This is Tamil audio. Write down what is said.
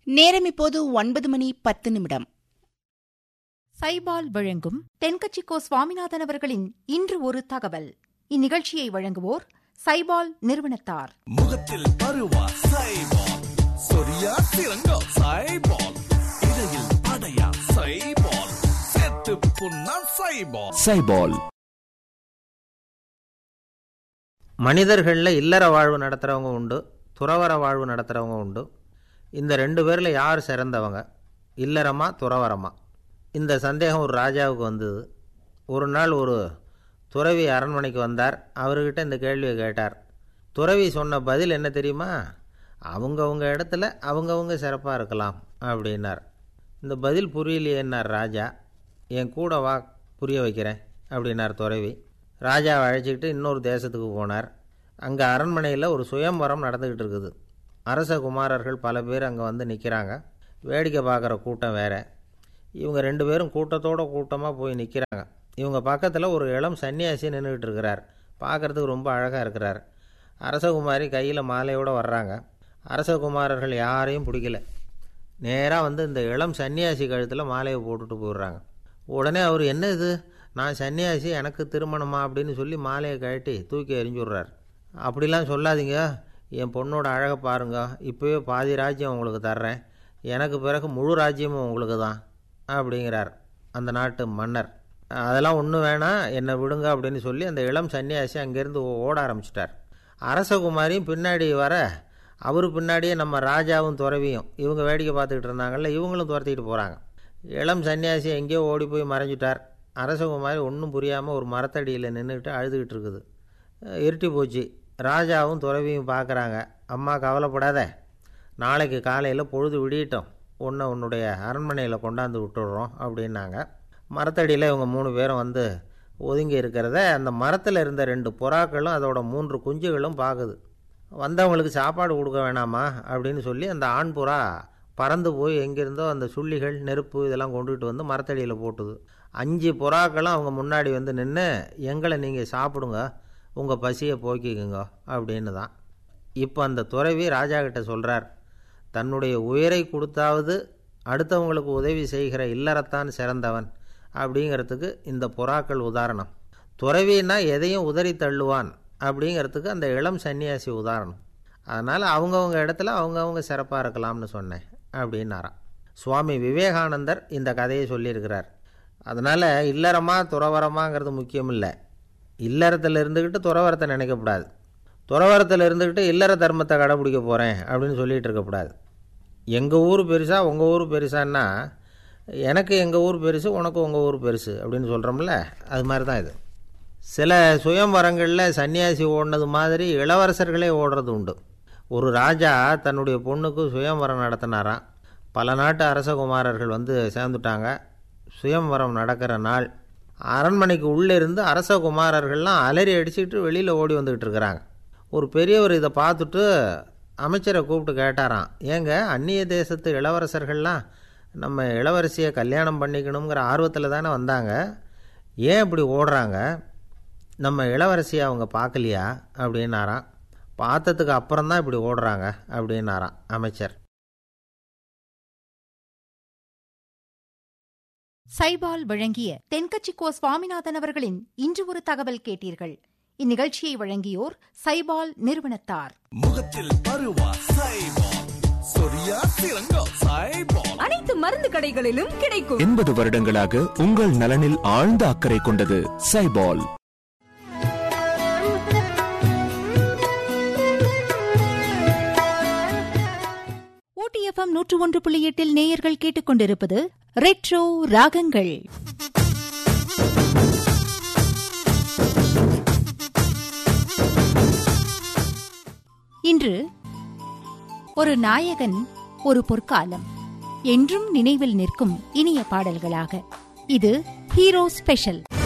நேரம் இப்போது ஒன்பது மணி பத்து நிமிடம் சைபால் வழங்கும் தென்கட்சிக்கோ சுவாமிநாதன் அவர்களின் இன்று ஒரு தகவல் இந்நிகழ்ச்சியை வழங்குவோர் சைபால் நிறுவனத்தார் முகத்தில் பருவா சைபால் சொரியா சிறங்கோ சைபால் இடையில் அடையா சைபால் செத்து புண்ணா சைபால் சைபால் மனிதர்களில் இல்லற வாழ்வு நடத்துகிறவங்க உண்டு துறவர வாழ்வு நடத்துகிறவங்க உண்டு இந்த ரெண்டு பேரில் யார் சிறந்தவங்க இல்லறமா துறவரமா இந்த சந்தேகம் ஒரு ராஜாவுக்கு வந்தது ஒரு நாள் ஒரு துறவி அரண்மனைக்கு வந்தார் அவர்கிட்ட இந்த கேள்வியை கேட்டார் துறவி சொன்ன பதில் என்ன தெரியுமா அவங்கவுங்க இடத்துல அவங்கவுங்க சிறப்பாக இருக்கலாம் அப்படின்னார் இந்த பதில் புரியலையேன்னார் ராஜா என் கூட வா புரிய வைக்கிறேன் அப்படின்னார் துறவி ராஜாவை அழைச்சிக்கிட்டு இன்னொரு தேசத்துக்கு போனார் அங்கே அரண்மனையில் ஒரு சுயம்வரம் நடந்துக்கிட்டு இருக்குது அரச குமாரர்கள் பல பேர் அங்கே வந்து நிற்கிறாங்க வேடிக்கை பார்க்குற கூட்டம் வேறு இவங்க ரெண்டு பேரும் கூட்டத்தோட கூட்டமாக போய் நிற்கிறாங்க இவங்க பக்கத்தில் ஒரு இளம் சன்னியாசி நின்றுக்கிட்டு இருக்கிறார் பார்க்குறதுக்கு ரொம்ப அழகாக இருக்கிறார் அரசகுமாரி கையில் மாலையோடு வர்றாங்க அரசகுமாரர்கள் யாரையும் பிடிக்கல நேராக வந்து இந்த இளம் சன்னியாசி கழுத்தில் மாலையை போட்டுட்டு போயிடுறாங்க உடனே அவர் என்ன இது நான் சன்னியாசி எனக்கு திருமணமா அப்படின்னு சொல்லி மாலையை கழட்டி தூக்கி எறிஞ்சு விட்றார் அப்படிலாம் சொல்லாதீங்க என் பொண்ணோட அழகை பாருங்க இப்போவே பாதி ராஜ்யம் உங்களுக்கு தர்றேன் எனக்கு பிறகு முழு ராஜ்யமும் உங்களுக்கு தான் அப்படிங்கிறார் அந்த நாட்டு மன்னர் அதெல்லாம் ஒன்றும் வேணாம் என்னை விடுங்க அப்படின்னு சொல்லி அந்த இளம் சன்னியாசி அங்கேருந்து ஓட ஆரம்பிச்சிட்டார் அரசகுமாரியும் பின்னாடி வர அவர் பின்னாடியே நம்ம ராஜாவும் துறவியும் இவங்க வேடிக்கை பார்த்துக்கிட்டு இருந்தாங்கல்ல இவங்களும் துரத்திக்கிட்டு போகிறாங்க இளம் சன்னியாசி எங்கேயோ ஓடி போய் மறைஞ்சிட்டார் அரசகுமாரி ஒன்றும் புரியாமல் ஒரு மரத்தடியில் நின்றுக்கிட்டு அழுதுகிட்டு இருக்குது இருட்டி போச்சு ராஜாவும் துறவியும் பார்க்குறாங்க அம்மா கவலைப்படாத நாளைக்கு காலையில் பொழுது விடியட்டும் உன்னை உன்னுடைய அரண்மனையில் கொண்டாந்து விட்டுடுறோம் அப்படின்னாங்க மரத்தடியில் இவங்க மூணு பேரும் வந்து ஒதுங்கி இருக்கிறத அந்த மரத்தில் இருந்த ரெண்டு புறாக்களும் அதோட மூன்று குஞ்சுகளும் பார்க்குது வந்தவங்களுக்கு சாப்பாடு கொடுக்க வேணாமா அப்படின்னு சொல்லி அந்த ஆண் புறா பறந்து போய் எங்கேருந்தோ அந்த சுள்ளிகள் நெருப்பு இதெல்லாம் கொண்டுகிட்டு வந்து மரத்தடியில் போட்டுது அஞ்சு புறாக்களும் அவங்க முன்னாடி வந்து நின்று எங்களை நீங்கள் சாப்பிடுங்க உங்கள் பசியை போக்கிக்குங்க அப்படின்னு தான் இப்போ அந்த துறவி ராஜா கிட்ட சொல்கிறார் தன்னுடைய உயிரை கொடுத்தாவது அடுத்தவங்களுக்கு உதவி செய்கிற இல்லறத்தான் சிறந்தவன் அப்படிங்கிறதுக்கு இந்த புறாக்கள் உதாரணம் துறவின்னா எதையும் உதறி தள்ளுவான் அப்படிங்கிறதுக்கு அந்த இளம் சன்னியாசி உதாரணம் அதனால் அவங்கவுங்க இடத்துல அவங்கவுங்க சிறப்பாக இருக்கலாம்னு சொன்னேன் அப்படின்னாராம் சுவாமி விவேகானந்தர் இந்த கதையை சொல்லியிருக்கிறார் அதனால் இல்லறமா துறவரமாங்கிறது முக்கியம் இல்லை இல்லறத்தில் இருந்துக்கிட்டு துறவரத்தை நினைக்கக்கூடாது துறவரத்தில் இருந்துக்கிட்டு இல்லற தர்மத்தை கடைப்பிடிக்க போகிறேன் அப்படின்னு சொல்லிகிட்டு இருக்கக்கூடாது எங்கள் ஊர் பெருசா உங்கள் ஊர் பெருசான்னா எனக்கு எங்கள் ஊர் பெருசு உனக்கு உங்கள் ஊர் பெருசு அப்படின்னு சொல்கிறோம்ல அது மாதிரி தான் இது சில சுயம்வரங்களில் சன்னியாசி ஓடினது மாதிரி இளவரசர்களே ஓடுறது உண்டு ஒரு ராஜா தன்னுடைய பொண்ணுக்கு சுயம்வரம் நடத்தினாராம் பல நாட்டு அரசகுமாரர்கள் வந்து சேர்ந்துட்டாங்க சுயம்வரம் நடக்கிற நாள் அரண்மனைக்கு உள்ளே இருந்து அரசகுமாரர்கள்லாம் அலறி அடிச்சுட்டு வெளியில் ஓடி வந்துக்கிட்டு இருக்கிறாங்க ஒரு பெரியவர் இதை பார்த்துட்டு அமைச்சரை கூப்பிட்டு கேட்டாராம் ஏங்க அந்நிய தேசத்து இளவரசர்கள்லாம் நம்ம இளவரசியை கல்யாணம் பண்ணிக்கணுங்கிற ஆர்வத்தில் தானே வந்தாங்க ஏன் இப்படி ஓடுறாங்க நம்ம இளவரசியை அவங்க பார்க்கலையா அப்படின்னாராம் பார்த்ததுக்கு அப்புறம் தான் இப்படி ஓடுறாங்க அப்படின்னாராம் அமைச்சர் சைபால் வழங்கிய தென்கட்சிக்கோ சுவாமிநாதன் அவர்களின் இன்று ஒரு தகவல் கேட்டீர்கள் இந்நிகழ்ச்சியை வழங்கியோர் சைபால் நிறுவனத்தார் முகத்தில் பருவா சைபால் சொரியா சிறங்கோ சைபால் அனைத்து மருந்து கடைகளிலும் கிடைக்கும் எண்பது வருடங்களாக உங்கள் நலனில் ஆழ்ந்த அக்கறை கொண்டது சைபால் ஓடிஎஃப்எம் நூற்று ஒன்று புள்ளி எட்டில் நேயர்கள் கேட்டுக்கொண்டிருப்பது ரெட்ரோ ராகங்கள் இன்று ஒரு நாயகன் ஒரு பொற்காலம் என்றும் நினைவில் நிற்கும் இனிய பாடல்களாக இது ஹீரோ ஸ்பெஷல்